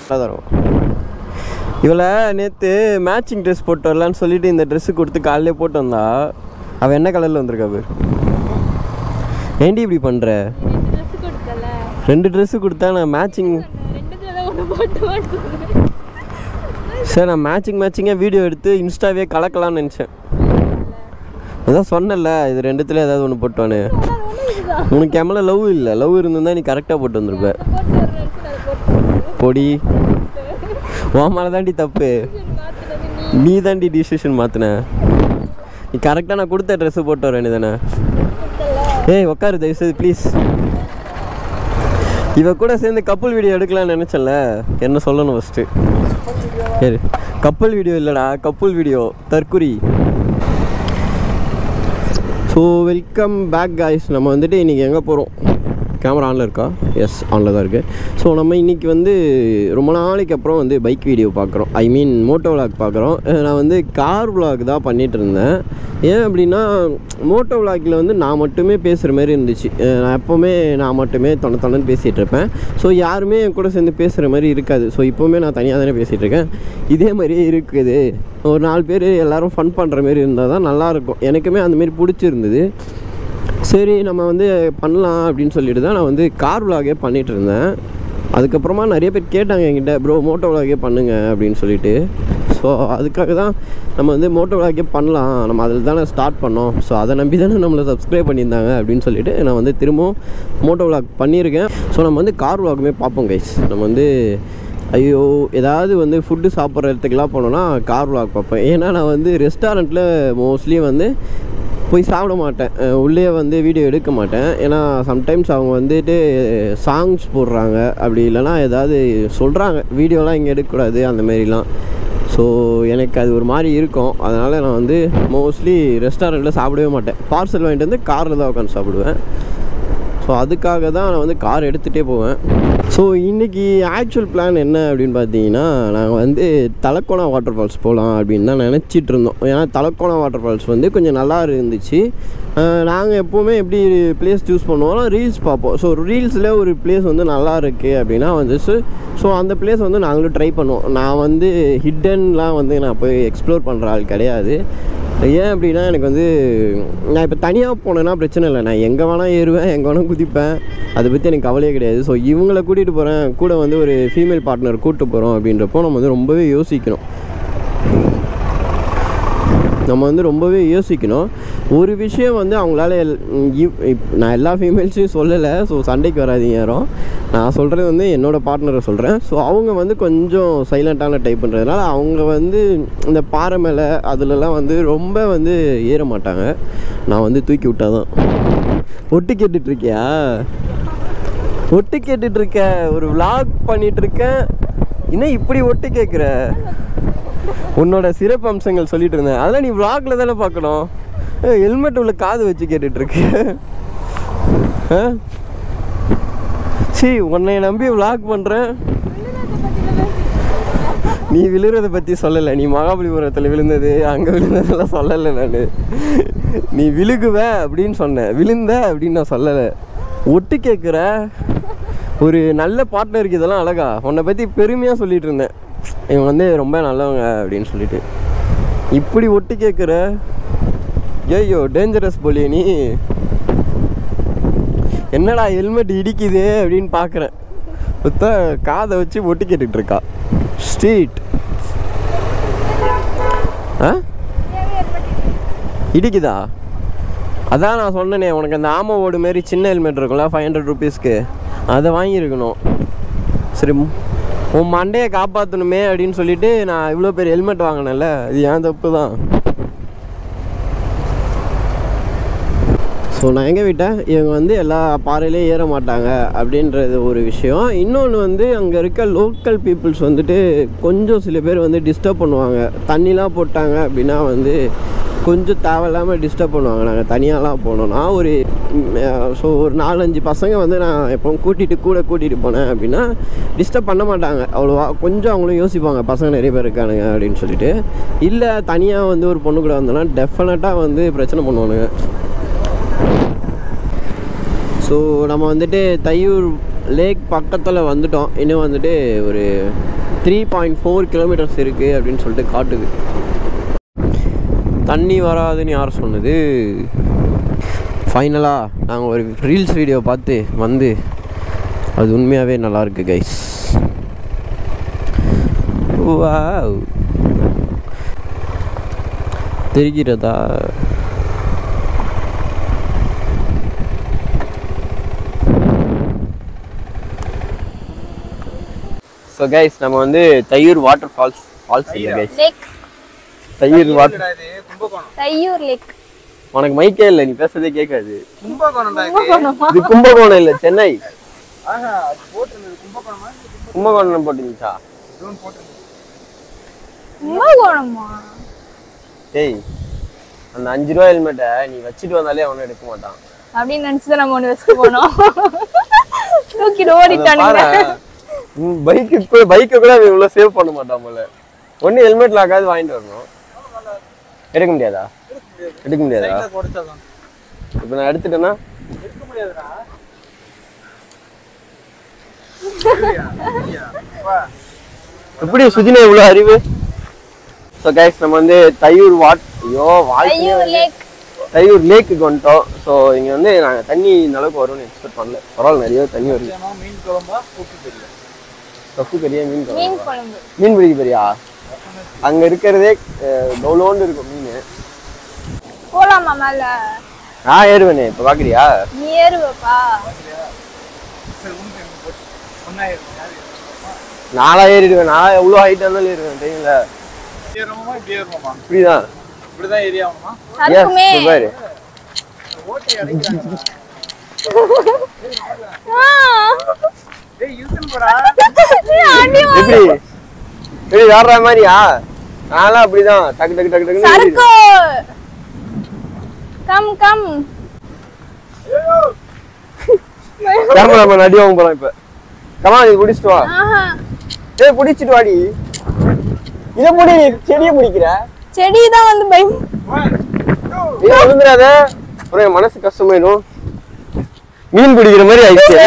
தரும் இவளை நேற்று மேட்சிங் ட்ரெஸ் போட்டு வரலான்னு சொல்லிட்டு இந்த ட்ரெஸ்ஸு கொடுத்து காலையிலே போட்டு வந்தா அவள் என்ன கலரில் வந்திருக்கா பேர் ஏண்டி இப்படி பண்ணுற ட்ரெஸ் கொடுத்தல ரெண்டு ட்ரெஸ்ஸு கொடுத்தா நான் மேட்சிங் ரெண்டுத்துல ஒன்று போட்டு வான்னு சொன்னேன் சார் நான் மேட்சிங் மேட்சிங்காக வீடியோ எடுத்து இன்ஸ்டாவே கலக்கலாம்னு நினச்சேன் அதான் சொன்னல இது ரெண்டுத்துல ஏதாவது ஒன்று போட்டுவானு இதுதான் உனக்கு கேமரா லவ் இல்லை லவ் இருந்திருந்தா நீ கரெக்டாக போட்டு வந்திருப்ப போட்டு ஒரு நிமிஷம் அதை போட்டு பொடி உன் மேலே தாண்டி தப்பு மாற்றினது நீ நீ தாண்டி டிசிஷன் மாற்றின நீ கரெக்டாக நான் கொடுத்த ட்ரெஸ்ஸு போட்டு வரேன் தானே கொடுத்தல ஏய் உட்காரு தயவுசெய்து ப்ளீஸ் இவ கூட சேர்ந்து கப்பல் வீடியோ எடுக்கலாம்னு நினச்சல என்ன சொல்லணும் ஃபஸ்ட்டு சரி கப்பல் வீடியோ இல்லைடா கப்பல் வீடியோ தற்குறி ஸோ வெல்கம் பேக் காய்ஸ் நம்ம வந்துட்டு இன்றைக்கி எங்கே போகிறோம் கேமரா ஆனில் இருக்கா எஸ் ஆனில் தான் இருக்குது ஸோ நம்ம இன்றைக்கி வந்து ரொம்ப நாளைக்கு அப்புறம் வந்து பைக் வீடியோ பார்க்குறோம் ஐ மீன் மோட்டோ விளாக் பார்க்குறோம் நான் வந்து கார் விளாக் தான் பண்ணிகிட்டு இருந்தேன் ஏன் அப்படின்னா மோட்டோ விளாகில் வந்து நான் மட்டுமே பேசுகிற மாதிரி இருந்துச்சு அஹ் நான் எப்போவுமே நான் மட்டுமே தொண தொணன்னு பேசிகிட்டு இருப்பேன் ஸோ யாருமே என் கூட சேர்ந்து பேசுகிற மாதிரி இருக்காது ஸோ இப்போவுமே நான் தனியாக தானே பேசிகிட்டு இருக்கேன் இதே மாதிரியே இருக்குது ஒரு நாலு பேர் எல்லாரும் ஃபன் பண்ணுற மாதிரி இருந்தால் தான் நல்லாயிருக்கும் எனக்குமே அந்த மாதிரி பிடிச்சிருந்தது சரி நம்ம வந்து பண்ணலாம் அப்படின்னு சொல்லிட்டு தான் நான் வந்து கார் விலாகே பண்ணிகிட்டு இருந்தேன் அதுக்கப்புறமா நிறைய பேர் கேட்டாங்க என்கிட்ட ப்ரோ மோட்டோ விலாகே பண்ணுங்க அப்படின்னு சொல்லிட்டு ஸோ அதுக்காக தான் நம்ம வந்து மோட்டோ விலாகே பண்ணலாம் நம்ம அதில் தானே ஸ்டார்ட் பண்ணோம் ஸோ அதை நம்பி தானே நம்மளை சப்ஸ்கிரைப் பண்ணியிருந்தாங்க அப்படின்னு சொல்லிட்டு நான் வந்து திரும்பவும் மோட்டோ விலாக் பண்ணியிருக்கேன் ஸோ நம்ம வந்து கார் விலாகுமே பார்ப்போம் கைஸ் நம்ம வந்து ஐயோ ஏதாவது வந்து ஃபுட்டு சாப்பிட்ற இடத்துக்குலாம் போனோன்னா கார் விலாக் பார்ப்பேன் ஏன்னா நான் வந்து ரெஸ்டாரண்ட்டில் மோஸ்ட்லி வந்து போய் சாப்பிட மாட்டேன் அஹ் உள்ளே வந்து வீடியோ எடுக்க மாட்டேன் ஏன்னா சம்டைம்ஸ் அவங்க வந்துட்டு சாங்ஸ் போடுறாங்க அப்படி இல்லைன்னா ஏதாவது சொல்கிறாங்க வீடியோலாம் இங்கே எடுக்கக்கூடாது அந்த மாதிரிலாம் ஸோ எனக்கு அது ஒரு மாதிரி இருக்கும் அதனால் நான் வந்து மோஸ்ட்லி ரெஸ்டாரண்ட்டில் சாப்பிடவே மாட்டேன் பார்சல் வாங்கிட்டு வந்து காரில் தான் உட்காந்து சாப்பிடுவேன் ஸோ அதுக்காக தான் நான் வந்து கார் எடுத்துகிட்டே போவேன் ஸோ இன்றைக்கி ஆக்சுவல் பிளான் என்ன அப்படின்னு பார்த்தீங்கன்னா நாங்கள் வந்து தலக்கோணா வாட்டர் ஃபால்ஸ் போகலாம் அப்படின்னு தான் நினச்சிட்டு இருந்தோம் ஏன்னா தலக்கோணா வாட்டர் ஃபால்ஸ் வந்து கொஞ்சம் நல்லா இருந்துச்சு நாங்கள் எப்போவுமே எப்படி பிளேஸ் சூஸ் பண்ணுவோம்னா ரீல்ஸ் பார்ப்போம் ஸோ ரீல்ஸில் ஒரு பிளேஸ் வந்து நல்லா இருக்குது அப்படின்னா வந்து ஸோ அந்த பிளேஸ் வந்து நாங்களும் ட்ரை பண்ணுவோம் நான் வந்து ஹிட்டன்லாம் வந்து நான் போய் எக்ஸ்ப்ளோர் பண்ணுற ஆள் கிடையாது ஏன் அப்படின்னா எனக்கு வந்து நான் இப்போ தனியாக போனேன்னா பிரச்சனை இல்லை நான் எங்கே வேணால் ஏறுவேன் எங்கே வேணால் குதிப்பேன் அதை பற்றி எனக்கு கவலையே கிடையாது ஸோ இவங்கள கூட்டிகிட்டு போகிறேன் கூட வந்து ஒரு ஃபீமேல் பார்ட்னர் கூப்பிட்டு போகிறோம் அப்படின்றப்போ நம்ம வந்து ரொம்பவே யோசிக்கணும் நம்ம வந்து ரொம்பவே யோசிக்கணும் ஒரு விஷயம் வந்து அவங்களால எல்- இவ்- இப்- நான் எல்லா ஃபீமேல்ஸையும் சொல்லலை ஸோ சண்டைக்கு வராதீங்க யாரும் நான் சொல்கிறது வந்து என்னோடய பார்ட்னரை சொல்கிறேன் ஸோ அவங்க வந்து கொஞ்சம் சைலண்ட்டான டைப் பண்ணுறதுனால அவங்க வந்து இந்த பாறை மேலே அதுலலாம் வந்து ரொம்ப வந்து ஏற மாட்டாங்க நான் வந்து தூக்கி விட்டாதான் ஒட்டு கேட்டுட்டு இருக்கியா ஒட்டு கேட்டுட்டு இருக்க ஒரு vlog பண்ணிட்டு இருக்கேன் இன்னும் இப்படி ஒட்டு கேட்குற உன்னோட சிறப்பு அம்சங்கள் சொல்லிட்டு இருந்தேன் அதெல்லாம் நீ vlogல தானே பார்க்கணும் ஹெல்மெட் உள்ள காது வச்சு கேட்டுட்டு இருக்கு ஆ? சீ உன்னை நம்பி vlog பண்ணுறேன் நீ விழுறதை பற்றி சொல்லலை நீ மகாபலிபுரத்தில் விழுந்தது அங்கே விழுந்ததெல்லாம் சொல்லலை நான் நீ விழுகுவ அப்படின்னு சொன்னேன் விழுந்த அப்படின்னு நான் சொல்லலை ஒட்டு கேட்குற ஒரு நல்ல பார்ட்னருக்கு இதெல்லாம் அழகா உன்னை பற்றி பெருமையாக சொல்லிட்டு இருந்தேன் இவன் வந்து ரொம்ப நல்லவங்க அப்படின்னு சொல்லிட்டு இப்படி ஒட்டு கேட்குற ஐயோ டேஞ்சரஸ் போலியே நீ என்னடா ஹெல்மெட் இடிக்குது அப்படின்னு பார்க்குறேன் சுத்த காதை வச்சு ஒட்டு கேட்டுட்டு இருக்கா ஸ்ட்ரீட் ஆ இடிக்குதா அதான் நான் சொன்னேனே உனக்கு அந்த ஆம ஓடு மாரி சின்ன ஹெல்மெட் இருக்கும்ல ஃபைவ் ஹண்ட்ரட் ருபீஸ்க்கு அதை வாங்கியிருக்கணும் சரி உம், உன் மண்டையை காப்பாற்றணுமே அப்படின்னு சொல்லிட்டு நான் இவ்வளோ பேர் ஹெல்மெட் வாங்கினேன்ல இது ஏன் தப்பு தான் ஸோ நான் எங்கே விட்டேன் இவங்க வந்து எல்லா பாறையிலையும் ஏற மாட்டாங்க அப்படின்றது ஒரு விஷயம் இன்னொன்று வந்து அங்கே இருக்க லோக்கல் பீப்புள்ஸ் வந்துட்டு கொஞ்சம் சில பேர் வந்து டிஸ்டர்ப் பண்ணுவாங்க தண்ணிலாம் போட்டாங்க அப்படின்னா வந்து கொஞ்சம் தேவையில்லாமல் டிஸ்டர்ப் பண்ணுவாங்க நாங்கள் தனியாலாம் போனோம்னா ஒரு ஸோ ஒரு நாலஞ்சு பசங்க வந்து நான் எப்போ கூட்டிகிட்டு கூட கூட்டிகிட்டு போனேன் அப்படின்னா டிஸ்டர்ப் பண்ண மாட்டாங்க அவ்வளோவா கொஞ்சம் அவங்களும் யோசிப்பாங்க பசங்க நிறைய பேர் இருக்கானுங்க அப்படின்னு சொல்லிட்டு இல்லை தனியாக வந்து ஒரு பொண்ணு கூட வந்தோன்னா டெஃபினட்டாக வந்து பிரச்சனை பண்ணுவானுங்க ஸோ நம்ம வந்துட்டு தையூர் லேக் பக்கத்தில் வந்துட்டோம் இன்னும் வந்துட்டு ஒரு த்ரீ பாயிண்ட் ஃபோர் கிலோமீட்டர்ஸ் இருக்குது அப்படின்னு சொல்லிட்டு காட்டுது தண்ணி வராதுன்னு யார் சொன்னது ஃபைனலாக நாங்கள் ஒரு ரீல்ஸ் வீடியோ பார்த்து வந்து அது உண்மையாகவே நல்லாயிருக்கு கைஸ் வாவ் தெரிகிறதா ஸோ கைஸ் நம்ம வந்து தையூர் வாட்டர் ஃபால்ஸ் ஃபால்ஸ் இல்லை கைஸ் லேக் தையூர் வாட்டர் இது கும்பகோணம் தையூர் லேக் உனக்கு மைக்கே இல்லை நீ பேசுறதே கேட்காது கும்பகோணம்டா இது கும்பகோணமா இது கும்பகோணம் இல்லை சென்னை ஆஹா அது போட்டிருந்தது கும்பகோணமா கும்பகோணம் போட்டுருந்துச்சா ஜூன் போட்டிருந்தது கும்பகோணமா டேய் அந்த அஞ்சு ரூபா ஹெல்மெட்டை நீ வச்சுட்டு வந்தாலே அவனும் எடுக்க மாட்டான் அப்படின்னு நினைச்சுதான் நம்ம ஒண்ணு வச்சுட்டு போனோம் தூக்கிட்டு ஓடிட்டானுங்க பைக்கு பைக்கை கூட அவன் இவ்வளோ சேவ் பண்ண மாட்டான் போல ஒன்று ஹெல்மெட் லாக்காவது வாங்கிட்டு வரணும் எடுக்க முடியாதா எடுக்க முடியாதா லைட்டா குறைச்சாதான் இப்போ நான் எடுத்துட்டேன்னா எடுக்க முடியாதுடா வா எப்படி சுஜினா இவ்வளோ அறிவு ஸோ கைஸ் நம்ம வந்து தையூர் வாட் ஐயோ வாழ்க்கை தையூர் லேக் தையூர் லேக்குக்கு வந்துட்டோம் ஸோ இங்கே வந்து நாங்கள் தண்ணி இந்த அளவுக்கு வரும்னு எக்ஸ்பெக்ட் பண்ணல பரவாயில்ல நிறைய தண்ணி வருது நிச்சயமா மீன் குழம்பா உப்பு தெரியல தப்பு பெரிய மீன் குழம்பு. மீன் குழம்பு மீன் பிடிக்க பெரியா அங்கே இருக்கிறதே டவுலோண்டு இருக்கும் மீன் போலாமா மேல நான் ஏறுவேனே இப்போ பார்க்குறியா நீ ஏறுவப்பா சரி உனக்கு எங்க போச்சு ஒன்னாயிரம் யாரு நாளா ஏறிடுவேன் நான் எவ்வளோ ஹைட்டாக இருந்தாலும் ஏறுவேன் தெரியல ஏறுவோமா இப்படி ஏறுவோமா இப்படிதான் இப்படிதான் ஏறி ஆகணுமா சறுக்குமே Yes, பாரு ஓட்டை அடைக்கிறாங்க ஆ. டேய் இழுத்துன்னு போடா அடி வா- எப்படி எப்படி ஏறுற மாதிரியா நான்லாம் அப்படிதான் டக்கு டக்கு டக்கு டக்குன்னு ஏறிடுவேன். சறுக்கு கம் கம் கேமராமேன் அடி வாங்க போலாம் இப்ப கமா நீ பிடிச்சிட்டு வா ஆஹா ஏய் பிடிச்சிட்டு வாடி இதை முடி செடியை பிடிக்கிற செடி தான் வந்து பயம் ஒன் டூ ஏன் விழுந்துடாத அப்புறம் என் மனசு கஷ்டமாயிடும் மீன் பிடிக்கிற மாதிரி ஆயிடுச்சு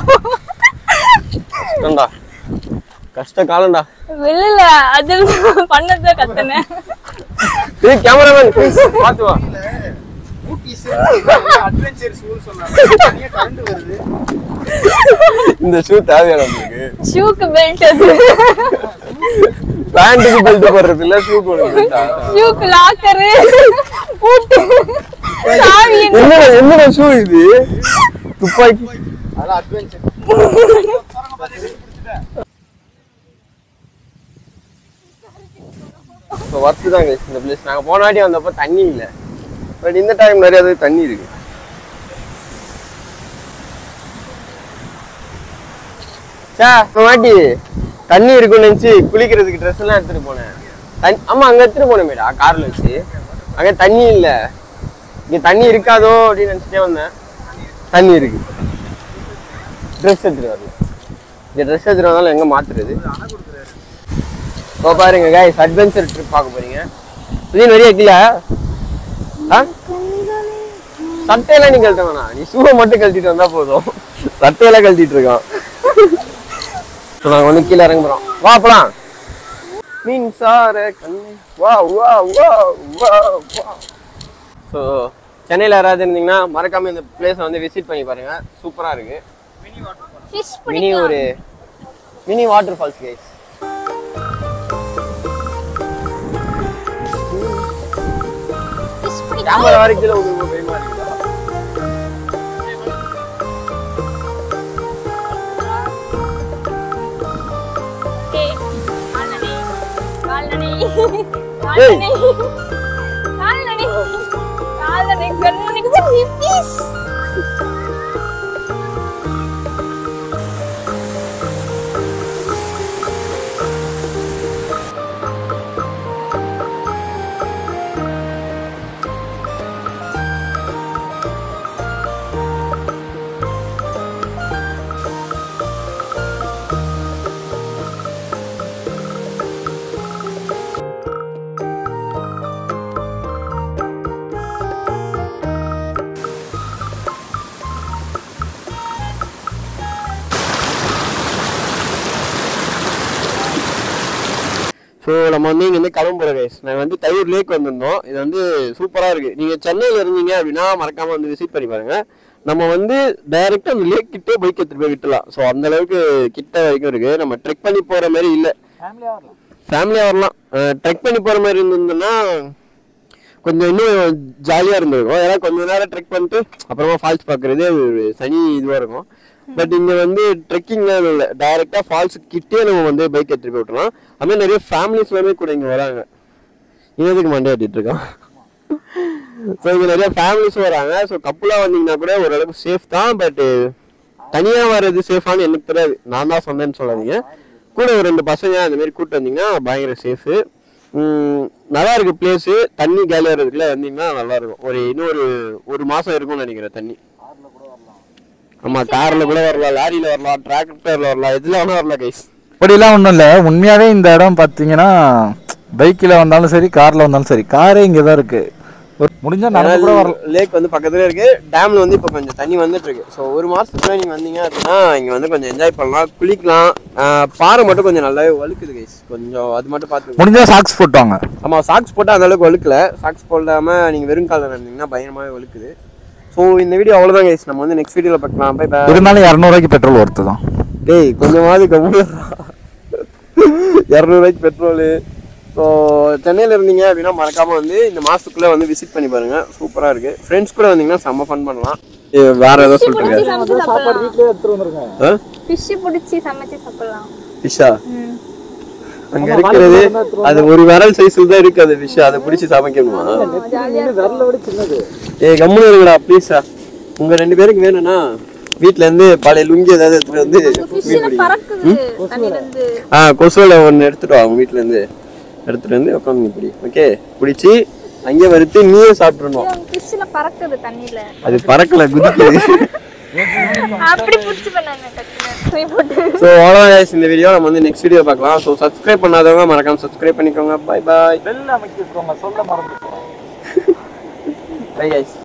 கஷ்டம்டா கஷ்ட காலம்டா விழல அது பண்ணத கத்துனேன் ஏய் கேமராமேன் ப்ளீஸ் பார்த்து வா ஊட்டி அட்வென்ச்சர் ஸ்கூல் சொன்னாங்க தனியா கரண்ட் வருது இந்த ஷூ தேவையான உங்களுக்கு ஷூக்கு பெல்ட் அது பேண்ட்டுக்கு பெல்ட் போடுறது இல்ல ஷூ போடுறது ஷூக்கு லாக்கரு பூட்டு சாவி என்னடா என்னடா ஷூ இது துப்பாக்கி அதெல்லாம் அட்வென்ச்சர் இப்போ ஒர்த்து தாங்க இந்த பிளேஸ் நாங்கள் போன வாட்டி வந்தப்போ தண்ணி இல்லை பட் இந்த டைம் நிறைய அது தண்ணி இருக்கு சே இந்த வாட்டி தண்ணி இருக்குன்னு நினச்சி குளிக்கிறதுக்கு ட்ரெஸ் எல்லாம் எடுத்துட்டு போனேன் தண்ணி ஆமா அங்க எடுத்துட்டு போனேமேடா கார்ல வச்சு அங்க தண்ணி இல்ல இங்க தண்ணி இருக்காதோ அப்படின்னு நினைச்சிட்டே வந்தேன் தண்ணி இருக்கு ட்ரெஸ் எடுத்துட்டு வரல இந்த ட்ரெஸ் எடுத்துட்டு வந்தாலும் எங்க மாத்துறது இப்போ பாருங்க கைஸ் அட்வென்ச்சர் ட்ரிப் பார்க்க போறீங்க இது நிறைய வைக்கல ஆ சட்டையெல்லாம் நீ கழட்ட வேணாம் நீ ஷூவை மட்டும் கழட்டிட்டு வந்தா போதும் சட்டையெல்லாம் கழட்டிட்டு இருக்கான் இப்போ நாங்கள் வந்து கீழே இறங்க போறோம் வா போலாம் மின்சார கண்ணு வா வா வா வா வா ஸோ சென்னையில் யாராவது இருந்தீங்கன்னா மறக்காம இந்த பிளேஸை வந்து விசிட் பண்ணி பாருங்க சூப்பராக இருக்கு ஃபிஷ் மினி பிடிக்கலாம் ஒரு mini water falls guys fish பிடிக்கலாம் கேமரா வரைக்கும் உங்களுக்கு பயமா இருக்குதா Okay. கால்நடை கால்நடை ஏய். கால்நடை கால்நடை கண்மணிக்கு ஹிப்பிஸ் ஸோ நம்ம வந்து இங்கேருந்து கிளம்புறோம் கைஸ் நாங்கள் வந்து தையூர் லேக் வந்திருந்தோம் இது வந்து சூப்பராக இருக்குது நீங்கள் சென்னையில் இருந்தீங்க அப்படின்னா மறக்காமல் வந்து விசிட் பண்ணி பாருங்க நம்ம வந்து டைரெக்டாக அந்த லேக் கிட்டே பைக் எடுத்துகிட்டு போய் விட்டுலாம் ஸோ அந்த அளவுக்கு கிட்ட வரைக்கும் இருக்குது நம்ம ட்ரெக் பண்ணி போகிற மாதிரி இல்லை ஃபேமிலியாக வரலாம் ஃபேமிலியாக வரலாம் ட்ரெக் பண்ணி போகிற மாதிரி இருந்ததுன்னா கொஞ்சம் இன்னும் ஜாலியாக இருந்திருக்கும் ஏன்னா கொஞ்ச நேரம் ட்ரெக் பண்ணிட்டு அப்புறமா ஃபால்ஸ் பார்க்குறதே ஒரு சனி இதுவாக இருக்கும் பட் இங்கே வந்து ட்ரெக்கிங்லாம் இல்லை டைரெக்டாக ஃபால்ஸ் கிட்டே நம்ம வந்து பைக் எடுத்துகிட்டு போய் விட்டுலாம் அதுமாதிரி நிறைய ஃபேமிலிஸ் எல்லாமே கூட இங்கே வராங்க இவனுக்கு மண்டே ஆட்டிட்டு இருக்கான் ஸோ இங்கே நிறைய ஃபேமிலிஸும் வராங்க ஸோ கப்புலாக வந்தீங்கன்னா கூட ஓரளவுக்கு சேஃப் தான் பட்டு தனியாக வர்றது சேஃபானு எனக்கு தெரியாது நான் தான் சொன்னேன்னு சொல்லாதீங்க கூட ஒரு ரெண்டு பசங்க அந்த மாதிரி கூட்டு வந்தீங்கன்னா பயங்கர சேஃபு நல்லா இருக்கு பிளேஸு தண்ணி காலியாக இருக்கிறதுக்குள்ள வந்தீங்கன்னா நல்லா இருக்கும் ஒரு இன்னும் ஒரு ஒரு மாதம் இருக்கும்னு நினைக்கிறேன் தண்ணி ஆமாம் காரில் கூட வரலாம் லாரியில் வரலாம் டிராக்டரில் வரலாம் எதில் வேணால் வரலாம் கைஸ் அப்படிலாம் ஒன்றும் இல்லை உண்மையாகவே இந்த இடம் பார்த்தீங்கன்னா பைக்கில் வந்தாலும் சரி காரில் வந்தாலும் சரி காரே இங்கே தான் இருக்குது ஒரு முடிஞ்சால் நடந்து கூட வரலாம் லேக் வந்து பக்கத்துலேயே இருக்கு டேம்ல வந்து இப்போ கொஞ்சம் தண்ணி வந்துட்டு இருக்கு ஸோ ஒரு மாசத்துக்குள்ள நீங்க வந்தீங்க அப்படின்னா இங்க வந்து கொஞ்சம் என்ஜாய் பண்ணலாம் குளிக்கலாம் ஆஹ் பாறை மட்டும் கொஞ்சம் நல்லாவே வழுக்குது கைஸ் கொஞ்சம் அது மட்டும் பார்த்து முடிஞ்சால் சாக்ஸ் போட்டுவாங்க ஆமா சாக்ஸ் போட்டால் அந்த அளவுக்கு வழுக்கல சாக்ஸ் போடாம நீங்க வெறும் காலில் நடந்தீங்கன்னா பயங்கரமாவே வழுக்குது ஸோ இந்த வீடியோ அவ்வளோதான் கைஸ் நம்ம வந்து நெக்ஸ்ட் வீடியோவில் பார்க்கலாம் பை பை இருந்தாலும் இரநூறுவாய்க்கு பெட்ரோல் ஒர்த்து தான் டேய் கொஞ்சமாவது கம்மி இரநூறுவாய்க்கு பெட்ரோலு ஸோ சென்னையில் இருந்தீங்க அப்படின்னா மறக்காமல் வந்து இந்த மாதத்துக்குள்ளே வந்து விசிட் பண்ணி பாருங்கள் சூப்பராக இருக்குது ஃப்ரெண்ட்ஸ் கூட வந்தீங்கன்னா செம்ம ஃபன் பண்ணலாம் இது வேற ஏதோ சொல்லிட்டு இருக்காரு சமைச்சு சாப்பிடலாம் வீட்டிலே எடுத்துகிட்டு வந்துருங்க ஃபிஷ் பிடிச்சி சமைச்சு சாப்பிடலாம் ஃபிஷ்ஷா ம். அங்கே இருக்கிறது அது ஒரு விரல் சைஸில் தான் இருக்குது அது ஃபிஷ் அதை பிடிச்சி சமைக்கணுமா ஜாலியா விரல விட சின்னது ஏய் கம்முன்னு இருங்கடா ப்ளீஸா உங்கள் ரெண்டு பேருக்கு வேணும்னா வீட்ல இருந்து பழைய லுங்கி ஏதாவது எடுத்துட்டு வந்து ஃபிஷ்ல பறக்குது தண்ணில இருந்து ஆ கொசுவில் ஒன்று எடுத்துட்டு வா உங்க வீட்ல இருந்து எடுத்துட்டு வந்து உட்காந்து இப்படி ஓகே பிடிச்சி அங்கேயே வறுத்து நீயே சாப்பிட்றணும் ஃபிஷ்ல பறக்குது தண்ணில அது பறக்கல குதிக்குது அப்படி பிடிச்சி பண்ணாங்க டக்குனு துணி போட்டு ஸோ அவ்வளோதான் guys இந்த வீடியோ நம்ம வந்து நெக்ஸ்ட் வீடியோ பார்க்கலாம் ஸோ சப்ஸ்கிரைப் பண்ணாதவங்க மறக்காம சப்ஸ்கிரைப் பண்ணிக்கோங்க பை பாய் பெல் அமைக்கிருக்கோங்க சொல்ல மறந்துட்டோம் பை guys